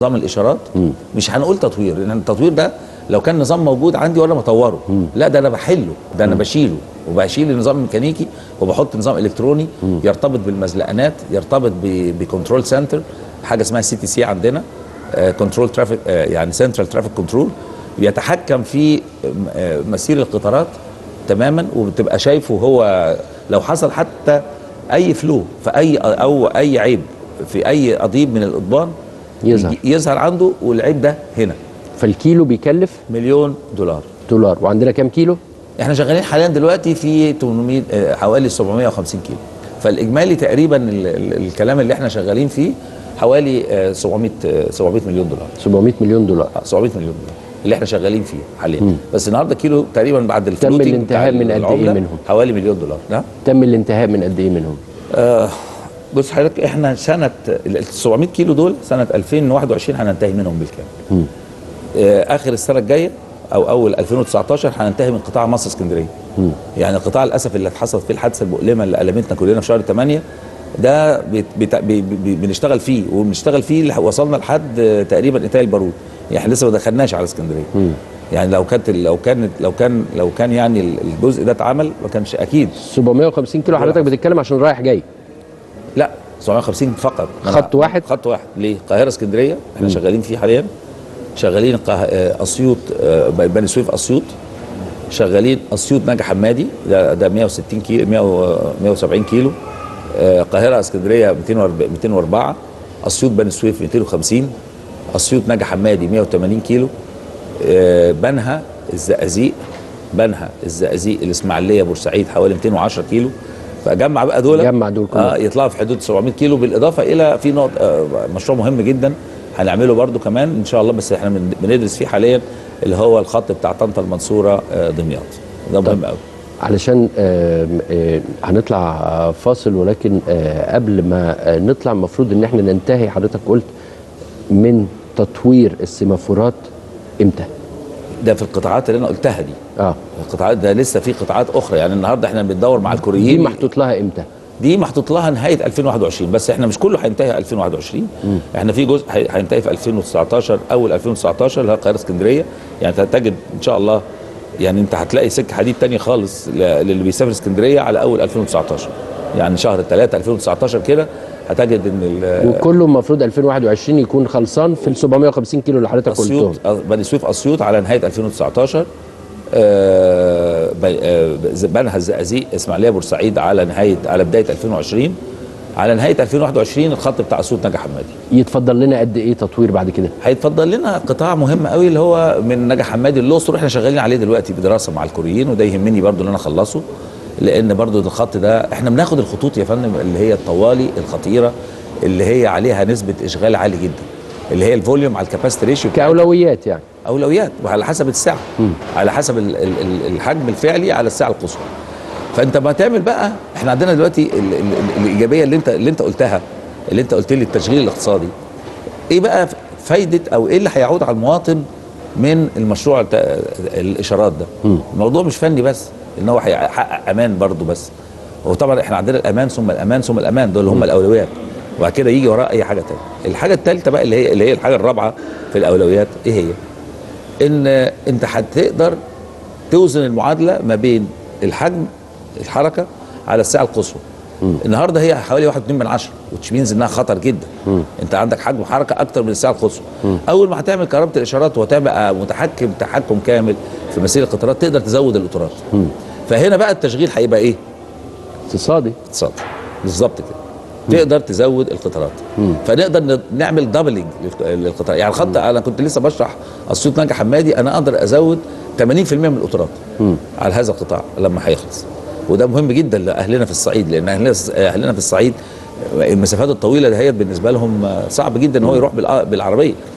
نظام الاشارات مش هنقول تطوير لان التطوير ده لو كان نظام موجود عندي ولا بطوره لا ده انا بحله ده انا بشيله وبشيل النظام الميكانيكي وبحط نظام الكتروني يرتبط بالمزلقانات يرتبط ب- بكنترول سنتر حاجه اسمها سي تي سي عندنا كنترول ترافيك يعني سنترال ترافيك كنترول بيتحكم في آه، مسير القطارات تماما وبتبقى شايفه هو لو حصل حتى اي فلو في اي او اي عيب في اي قضيب من القضبان يظهر. يجي- يظهر عنده والعيب ده هنا فالكيلو بيكلف مليون دولار دولار وعندنا كام كيلو احنا شغالين حاليا دلوقتي في 800 آه، حوالي 750 كيلو فالاجمالي تقريبا ال ال الكلام اللي احنا شغالين فيه حوالي آه، 700 آه، 700 مليون دولار 700 مليون دولار آه، 700 مليون دولار اللي احنا شغالين فيه حاليا بس النهارده كيلو تقريبا بعد الفلوتنج الانتهاء بتاع من قد إيه العملة منهم؟ حوالي مليون دولار نعم تم الانتهاء من قد ايه منهم آه بص حضرتك احنا سنه ال 700 كيلو دول سنه 2021 هننتهي منهم بالكامل. آه اخر السنه الجايه او اول 2019 هننتهي من قطاع مصر اسكندريه. يعني القطاع للاسف اللي حصلت فيه الحادثه المؤلمه اللي ألمتنا كلنا في شهر 8 ده بيت بيت بي بي بنشتغل فيه وبنشتغل فيه لح- وصلنا لحد آه، تقريبا انتهاء البارود. يعني احنا لسه ما دخلناش على اسكندريه. يعني لو كانت لو كانت لو كان لو كان يعني الجزء ده اتعمل ما كانش اكيد 750 كيلو حضرتك بتتكلم عشان رايح جاي لا 750 فقط خط واحد؟ خط واحد ليه القاهره اسكندريه احنا شغالين فيه حاليا شغالين القاه- آه، اسيوط آه، بني سويف اسيوط شغالين اسيوط نجا حمادي ده ده 160 كيلو 100 و- 170 كيلو آه، القاهره اسكندريه 204 204 اسيوط بني سويف 250 اسيوط نجا حمادي 180 كيلو آه، بنها الزقازيق بنها الزقازيق الاسماعيليه بورسعيد حوالي 210 كيلو فجمع بقى دول جمع دول كلهم. آه يطلعوا في حدود 700 كيلو بالاضافه الى في نقط آه مشروع مهم جدا هنعمله برده كمان ان شاء الله بس احنا بن- بندرس فيه حاليا اللي هو الخط بتاع طنطا المنصوره آه دمياط ده مهم قوي علشان آم، آه، هنطلع آه، فاصل ولكن آه، قبل ما آه، نطلع المفروض ان احنا ننتهي حضرتك قلت من تطوير السيمافورات امتى؟ ده في القطاعات اللي انا قلتها دي اه القطاعات ده لسه في قطاعات اخرى يعني النهارده احنا بندور مع دي الكوريين محطوط لها امتى؟ دي محطوط لها نهايه 2021 بس احنا مش كله هينتهي 2021 احنا في جزء هي- هينتهي في 2019 اول 2019 اللي هي القاهره اسكندريه يعني تجد ان شاء الله يعني انت هتلاقي سكه حديد تاني خالص ل- للي بيسافر اسكندريه على اول 2019 يعني شهر 3 2019 كده هتجد ان ال- وكله المفروض 2021 يكون خلصان في ال 750 كيلو اللي حضرتك قلتهم اسيوط آه، بني سويف اسيوط على نهايه 2019 آه، بي- آه، بنها الزقازيق اسماعيليه بورسعيد على نهايه على بدايه 2020 على نهايه 2021 الخط بتاع اسيوط نجا حمادي يتفضل لنا قد ايه تطوير بعد كده؟ هيتفضل لنا قطاع مهم قوي اللي هو من نجا حمادي الاقصر احنا شغالين عليه دلوقتي بدراسه مع الكوريين وده يهمني برضو ان انا اخلصه لان برضو الخط ده احنا بناخد الخطوط يا فندم اللي هي الطوالي الخطيره اللي هي عليها نسبه اشغال عالي جدا اللي هي الفوليوم على الكاباسيتي ريشيو كاولويات يعني اولويات وعلى حسب الساعه على حسب ال- ال- ال- الحجم الفعلي على الساعه القصوى فانت ما تعمل بقى احنا عندنا دلوقتي ال ال ال الايجابيه اللي انت اللي انت قلتها اللي انت قلت لي التشغيل الاقتصادي ايه بقى فايده او ايه اللي هيعود على المواطن من المشروع بتاع الاشارات ده الموضوع مش فني بس ان هو هيحقق امان برضه بس وطبعا احنا عندنا الامان ثم الامان ثم الامان دول هم الاولويات وبعد كده يجي وراء اي حاجه تانية الحاجه الثالثه بقى اللي هي اللي هي الحاجه الرابعه في الاولويات ايه هي ان انت هتقدر توزن المعادله ما بين الحجم الحركه على الساعه القصوى النهارده هي حوالي 1.2 من عشرة which means انها خطر جدا انت عندك حجم حركه اكتر من الساعه القصوى اول ما هتعمل كهرباء الاشارات وتبقى متحكم تحكم كامل في مسير القطارات تقدر تزود القطارات فهنا بقى التشغيل هيبقى ايه اقتصادي اقتصادي بالظبط كده تقدر تزود القطارات فنقدر ن- نعمل دبلنج للقطار يعني الخط انا كنت لسه بشرح اسيوط نجا حمادي انا اقدر ازود 80% من القطارات على هذا القطاع لما هيخلص وده مهم جدا لاهلنا في الصعيد لان اهلنا اهلنا في الصعيد المسافات الطويله دهيت بالنسبه لهم صعب جدا ان هو يروح بالع- بالعربيه